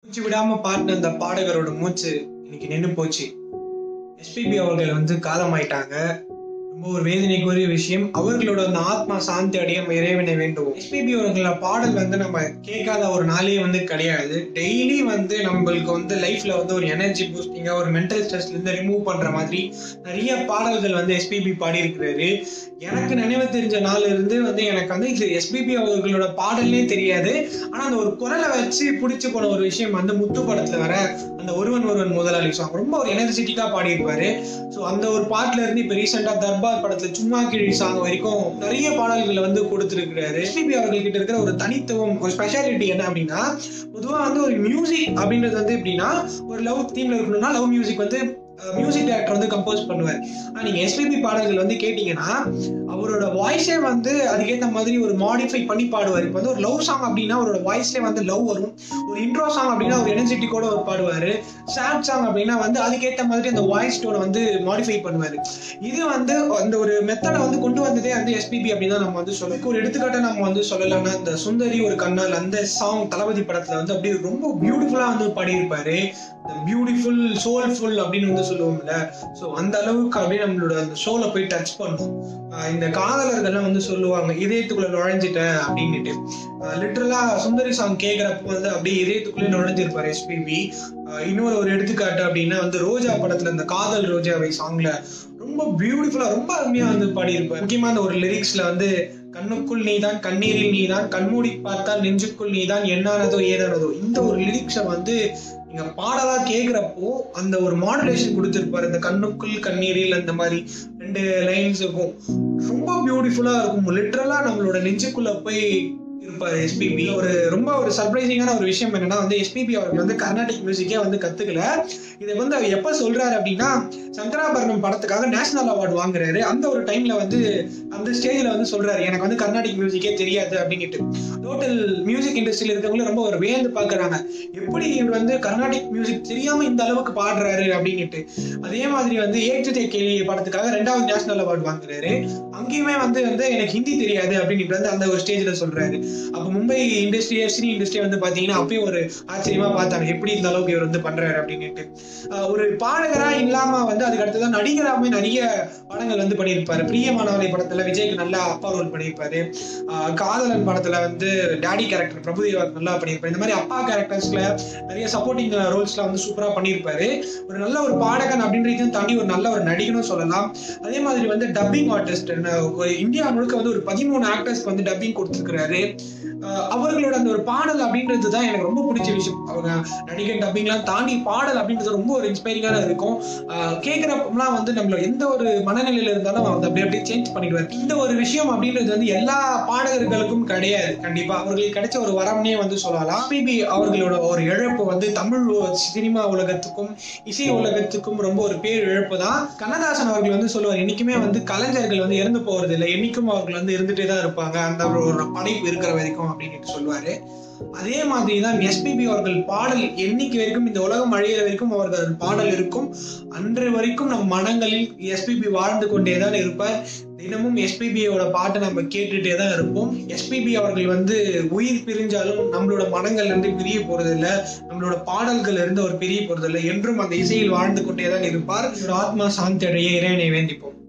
மூச்சு விடாம பாடின அந்த பாடகரோட மூச்சு இன்னைக்கு நின்னு போச்சு எஸ்பிபி அவர்கள் வந்து காலமாயிட்டாங்க ரொம்ப ஒரு வேதனைக்குரிய விஷயம் அவர்களோட அந்த ஆத்மா சாந்தி அடைய நம்ம இறைவனை வேண்டுவோம் எஸ்பிபி அவர்களோட பாடல் வந்து நம்ம கேட்காத ஒரு நாளே வந்து கிடையாது டெய்லி வந்து நம்மளுக்கு வந்து லைஃப்ல வந்து ஒரு எனர்ஜி பூஸ்டிங்கா ஒரு மென்டல் ஸ்ட்ரெஸ்ல இருந்து ரிமூவ் பண்ற மாதிரி நிறைய பாடல்கள் வந்து எஸ்பிபி பாடி இருக்கிறாரு எனக்கு நினைவு தெரிஞ்ச நாள்ல இருந்து வந்து எனக்கு வந்து இது எஸ்பிபி அவர்களோட பாடல்னே தெரியாது ஆனா அந்த ஒரு குரலை வச்சு பிடிச்சு போன ஒரு விஷயம் வந்து முத்து படத்துல வர அந்த ஒருவன் ஒருவன் முதலாளி சாங் ரொம்ப ஒரு எனர்ஜெட்டிக்கா பாடியிருப்பாரு ஸோ அந்த ஒரு பாட்டுல இருந்து இப்ப ரீசெண்டா தர்பார் படத்துல சும்மா கிழி சாங் வரைக்கும் நிறைய பாடல்களை வந்து கொடுத்துருக்கிறாரு எஸ்பிபி அவர்கள் கிட்ட இருக்கிற ஒரு தனித்துவம் ஒரு ஸ்பெஷாலிட்டி என்ன அப்படின்னா பொதுவா வந்து ஒரு மியூசிக் அப்படின்றது வந்து எப்படின்னா ஒரு லவ் தீம்ல இருக்கணும்னா லவ் மியூசிக் வந்து மியூசிக் டைரக்டர் வந்து கம்போஸ் பண்ணுவார் ஆனா நீங்க எஸ்பிபி பாடல்கள் வந்து கேட்டீங்கன்னா அவரோட வாய்ஸே வந்து அதுக்கேற்ற மாதிரி ஒரு மாடிஃபை பண்ணி பாடுவார் இப்போ வந்து ஒரு லவ் சாங் அப்படின்னா அவரோட வாய்ஸ்லேயே வந்து லவ் வரும் ஒரு இன்ட்ரோ சாங் அப்படின்னா ஒரு எனர்ஜெட்டிக்கோட ஒரு பாடுவார் சேட் சாங் அப்படின்னா வந்து அதுக்கேற்ற மாதிரி அந்த வாய்ஸ் டோனை வந்து மாடிஃபை பண்ணுவார் இது வந்து அந்த ஒரு மெத்தடை வந்து கொண்டு வந்ததே வந்து எஸ்பிபி அப்படின்னு தான் நம்ம வந்து சொல்லலாம் ஒரு எடுத்துக்காட்டை நம்ம வந்து சொல்லலாம்னா இந்த சுந்தரி ஒரு கண்ணால் அந்த சாங் தளபதி படத்துல வந்து அப்படியே ரொம்ப பியூட்டிஃபுல்லா வந்து பாடியிருப்பாரு பியூட்டிஃபுல் சோல்ஃபுல் அப்படின்னு வந்து சொல்லுவோம்ல ஸோ அந்த அளவுக்கு அப்படியே நம்மளோட அந்த சோலை போய் டச் பண்ணும் ஆஹ் இந்த காதலர்கள்லாம் வந்து சொல்லுவாங்க இதயத்துக்குள்ள நுழைஞ்சிட்ட அப்படின்னுட்டு லிட்டரலா சுந்தரி சாங் கேட்குறப்ப வந்து அப்படியே இதயத்துக்குள்ளே நுழைஞ்சிருப்பாரு எஸ்பிபி இன்னொரு ஒரு எடுத்துக்காட்டு அப்படின்னா வந்து ரோஜா படத்துல இந்த காதல் ரோஜாவை சாங்ல ரொம்ப பியூட்டிஃபுல்லா ரொம்ப அருமையா வந்து பாடியிருப்பார் முக்கியமா அந்த ஒரு லிரிக்ஸ்ல வந்து கண்ணுக்குள் நீதான் கண்ணீரில் நீதான் கண்மூடி பார்த்தால் நெஞ்சுக்குள் நீதான் என்னானதோ ஏதானதோ இந்த ஒரு லிரிக்ஸை வந்து நீங்க பாடலா கேக்குறப்போ அந்த ஒரு மாடுலேஷன் கொடுத்துருப்பாரு இந்த கண்ணுக்குள் கண்ணீரில் அந்த மாதிரி ரெண்டு லைன்ஸ் இருக்கும் ரொம்ப பியூட்டிஃபுல்லா இருக்கும் லிட்ரலா நம்மளோட நெஞ்சுக்குள்ள போய் இருப்பாரு எஸ்பிபி ஒரு ரொம்ப ஒரு சர்ப்ரைசிங்கான ஒரு விஷயம் என்னன்னா வந்து எஸ்பிபி அவர்கள் வந்து கர்நாடிக் மியூசிக்கே வந்து கத்துக்கல இதை வந்து அவர் எப்ப சொல்றாரு அப்படின்னா சங்கராபரணம் படத்துக்காக நேஷனல் அவார்டு வாங்குறாரு அந்த ஒரு டைம்ல வந்து அந்த ஸ்டேஜ்ல வந்து சொல்றாரு எனக்கு வந்து கர்நாடிக் மியூசிக்கே தெரியாது அப்படின்ட்டு டோட்டல் மியூசிக் இண்டஸ்ட்ரியில இருக்கவங்களும் ரொம்ப ஒரு வேந்து பாக்குறாங்க எப்படி இவர் வந்து கர்நாடிக் மியூசிக் தெரியாம இந்த அளவுக்கு பாடுறாரு அப்படின்ட்டு அதே மாதிரி வந்து ஏற்றுத்தை கேள்வி படத்துக்காக ரெண்டாவது நேஷனல் அவார்டு வாங்குறாரு அங்கேயுமே வந்து வந்து எனக்கு ஹிந்தி தெரியாது அப்படின்ட்டு வந்து அந்த ஒரு ஸ்டேஜ்ல சொல்றாரு அப்ப மும்பை இண்டஸ்ட்ரி சினி இண்டஸ்ட்ரி வந்து பாத்தீங்கன்னா அப்பயும் ஒரு ஆச்சரியமா பார்த்தாங்க எப்படி இந்த அளவுக்கு இவர் வந்து பண்றாரு அப்படின்ட்டு ஒரு பாடகரா இல்லாம வந்து அதுக்கு அடுத்ததான் நடிகராமே நிறைய படங்கள் வந்து பண்ணியிருப்பாரு பிரியமானவரை படத்துல விஜய்க்கு நல்லா அப்பா ரோல் பண்ணியிருப்பாரு காதலன் படத்துல வந்து டேடி கேரக்டர் பிரபுதேவா நல்லா பண்ணியிருப்பாரு இந்த மாதிரி அப்பா கேரக்டர்ஸ்ல நிறைய சப்போர்ட்டிங் ரோல்ஸ்ல வந்து சூப்பரா பண்ணியிருப்பாரு ஒரு நல்ல ஒரு பாடகன் அப்படின்றதையும் தாண்டி ஒரு நல்ல ஒரு நடிகனும் சொல்லலாம் அதே மாதிரி வந்து டப்பிங் ஆர்டிஸ்ட் இந்தியா முழுக்க வந்து ஒரு பதிமூணு ஆக்டர்ஸ்க்கு வந்து டப்பிங் கொடுத்துருக்கிறாரு அவர்களோட அந்த ஒரு பாடல் அப்படின்றது தான் எனக்கு ரொம்ப பிடிச்ச விஷயம் அவங்க நடிகர் டப்பிங்லாம் தாண்டி பாடல் அப்படின்றது ரொம்ப ஒரு இன்ஸ்பைரிங்கான இருக்கும் கேட்குறப்பெல்லாம் வந்து நம்மள எந்த ஒரு மனநிலையில இருந்தாலும் வந்து அப்படியே அப்படியே சேஞ்ச் பண்ணிடுவார் இந்த ஒரு விஷயம் அப்படின்றது வந்து எல்லா பாடகர்களுக்கும் கிடையாது கண்டிப்பா அவர்களுக்கு கிடைச்ச ஒரு வரம்னே வந்து சொல்லலாம் பிபி அவர்களோட ஒரு இழப்பு வந்து தமிழ் சினிமா உலகத்துக்கும் இசை உலகத்துக்கும் ரொம்ப ஒரு பேர் இழப்பு தான் கண்ணதாசன் அவர்கள் வந்து சொல்லுவார் என்னைக்குமே வந்து கலைஞர்கள் வந்து இறந்து போறது இல்லை என்னைக்கும் அவர்கள் வந்து இருந்துட்டே தான் இருப்பாங்க அந்த ஒரு படைப்பு இருக்கிற வரைக்கும் அப்படின்னு சொல்லுவாரு அதே மாதிரி தான் எஸ்பிபி அவர்கள் பாடல் என்னைக்கு வரைக்கும் இந்த உலகம் அழியிற வரைக்கும் அவர்கள் பாடல் இருக்கும் அன்று வரைக்கும் நம் மனங்களில் எஸ்பிபி வாழ்ந்து கொண்டே தான் இருப்பார் தினமும் எஸ்பிபியோட பாட்டை நம்ம கேட்டுட்டே தான் இருப்போம் எஸ்பிபி அவர்கள் வந்து உயிர் பிரிஞ்சாலும் நம்மளோட மனங்கள்ல இருந்து பிரிய போறது இல்லை நம்மளோட பாடல்கள் இருந்து அவர் பிரிய போறது இல்லை என்றும் அந்த இசையில் வாழ்ந்து கொண்டே தான் இருப்பார் ஒரு ஆத்மா சாந்தி அடைய இறைவனை வேண்டிப்போம்